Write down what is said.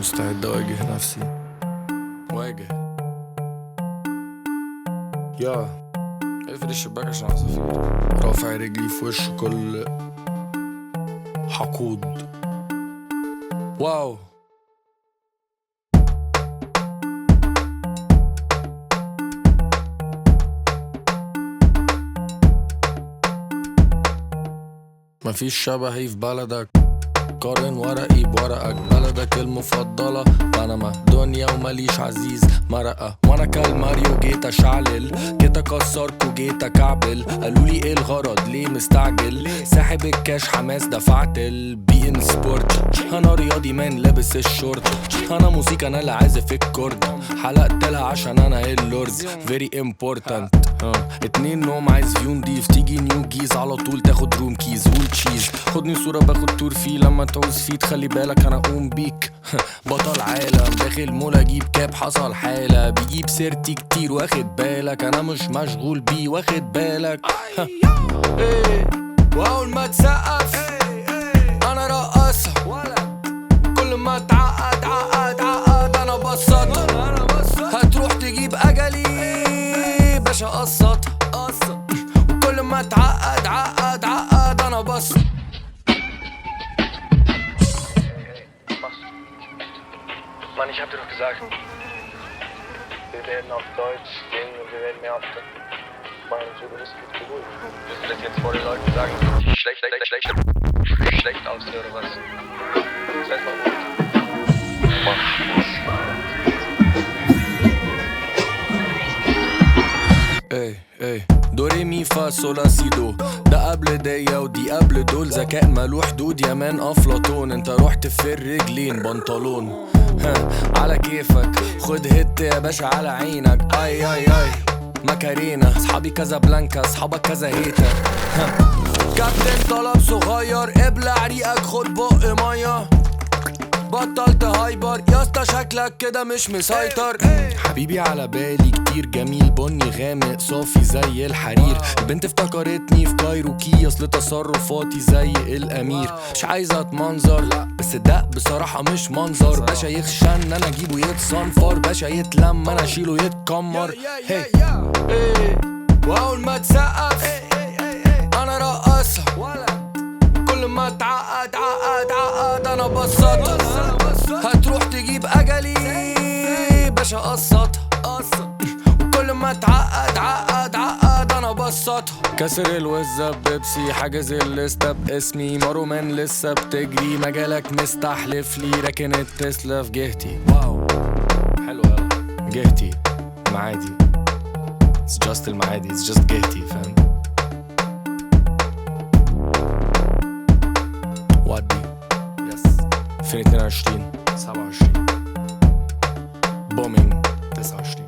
مستعد أواجه نفسي واجه يا اقفل الشباك عشان عصافير رافع رجلي في وش كل حقود واو مفيش شبهي في بلدك قارن ورقي بورقك بلدك المفضلة بنما دنيا ومليش عزيز مرقة وانا كالماريو جيت اشعلل جيت اكسرك وجيت اكعبل قالوا لي ايه الغرض ليه مستعجل ساحب الكاش حماس دفعت البي ان سبورت انا رياضي مان لابس الشورت انا موسيقى انا اللي عازف الكورد حلقت لها عشان انا اللورد فيري امبورتنت اتنين نوم عايز فيو نضيف تيجي نيو جيز على طول تاخد روم كيز وول تشيز خدني صورة باخد تور فيه لما تعوز فيه تخلي بالك انا اقوم بيك بطل عالم داخل مول اجيب كاب حصل حالة بيجيب سيرتي كتير واخد بالك انا مش مشغول بيه واخد بالك ايه واول ما تسقف انا رقصها كل ما تعقد عقد عقد انا بسطها هتروح تجيب اجلي باشا قسط وكل ما تعقد عقد عقد انا بسط Mann, ich hab dir doch gesagt. Wir werden auf Deutsch singen und wir werden mehr auf Mann, so du bist gut ruhig. Willst du das jetzt vor den Leuten sagen, dass ich schlecht, schlecht, schlecht, schlecht aussehe oder was? Sei mal ruhig. اي اي دوري مي فا سولا سي دو ده قبل ديا ودي قبل دول ذكاء مالو حدود يا مان افلاطون انت رحت في الرجلين بنطلون ها على كيفك خد هت يا باشا على عينك اي اي اي ماكارينا اصحابي كذا بلانكا اصحابك كذا هيتا ها. كابتن طلب صغير ابلع ريقك خد بق ميه بطلت هايبر يا اسطى شكلك كده مش مسيطر حبيبي على بالي كتير جميل بني غامق صافي زي الحرير البنت افتكرتني في كايروكي اصل تصرفاتي زي الامير مش عايزه اتمنظر بس ده بصراحه مش منظر باشا يخشن انا اجيبه يتصنفر باشا يتلم انا اشيله يتكمر هي ايه واول ما تسقف انا رقصها كل ما تعقد عقد عقد انا بسطها هتروح تجيب اجلي باشا قسطها وكل ما تعقد عقد عقد انا بسطها كسر الوزة بيبسي حاجز الليستة باسمي مارو مان لسه بتجري مجالك مستحلف لي راكن التسلا في جهتي واو حلو يلا جهتي معادي It's just المعادي It's just جهتي فاهم ودي يس 2022 27 بومينج 29